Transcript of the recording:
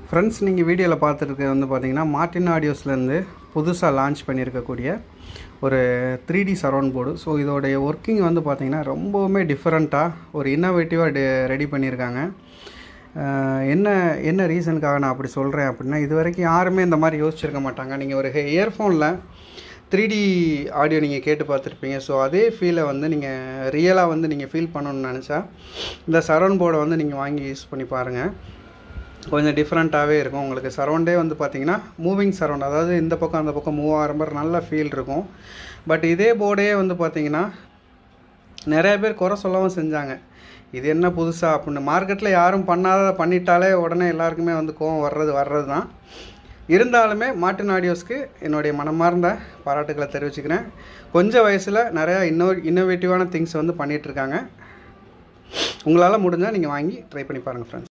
friends நீங்கள் வீடியோவில் பார்த்துருக்க வந்து பார்த்தீங்கன்னா மார்டின் ஆடியோஸ்லேருந்து புதுசாக லான்ச் பண்ணியிருக்கக்கூடிய ஒரு three D surround board so இதோடைய ஒர்க்கிங் வந்து பார்த்தீங்கன்னா ரொம்பவுமே டிஃப்ரெண்ட்டாக ஒரு இன்னோவேட்டிவாக ரெடி பண்ணியிருக்காங்க அஹ் என்ன என்ன ரீசனுக்காக நான் அப்படி சொல்கிறேன் அப்படின்னா இது வரைக்கும் யாருமே இந்த மாதிரி யோசிச்சிருக்க மாட்டாங்க நீங்கள் ஒரு இயர்ஃபோனில் த்ரீ டி ஆடியோ நீங்கள் கேட்டு பார்த்துருப்பீங்க ஸோ அதே ஃபீலை வந்து நீங்கள் ரியலாக வந்து நீங்கள் ஃபீல் பண்ணணும்னு நினச்சா இந்த சரௌண்ட் போர்டை வந்து நீங்கள் வாங்கி யூஸ் பண்ணி பாருங்கள் கொஞ்சம் டிஃப்ரெண்ட்டாகவே இருக்கும் உங்களுக்கு சரௌண்டே வந்து பார்த்தீங்கன்னா மூவிங் சரௌண்ட் அதாவது இந்த பக்கம் அந்த பக்கம் மூவ் ஆகிற மாதிரி நல்ல ஃபீல் இருக்கும் பட் இதே போர்டே வந்து பார்த்தீங்கன்னா நிறைய பேர் குறை சொல்லவும் செஞ்சாங்க இது என்ன புதுசாக அப்படின்னு மார்க்கெட்டில் யாரும் பண்ணாத பண்ணிட்டாலே உடனே எல்லாருக்குமே வந்து கோவம் வர்றது வர்றது தான் இருந்தாலுமே மார்டின் ஆடியோஸ்க்கு என்னுடைய மனமார்ந்த பாராட்டுகளை தெரிவிச்சுக்கிறேன் கொஞ்சம் வயசில் நிறையா இன்னோ இன்னோவேட்டிவான திங்ஸ் வந்து பண்ணிகிட்ருக்காங்க உங்களால் முடிஞ்சால் நீங்கள் வாங்கி ட்ரை பண்ணி பாருங்கள் ஃப்ரெண்ட்ஸ்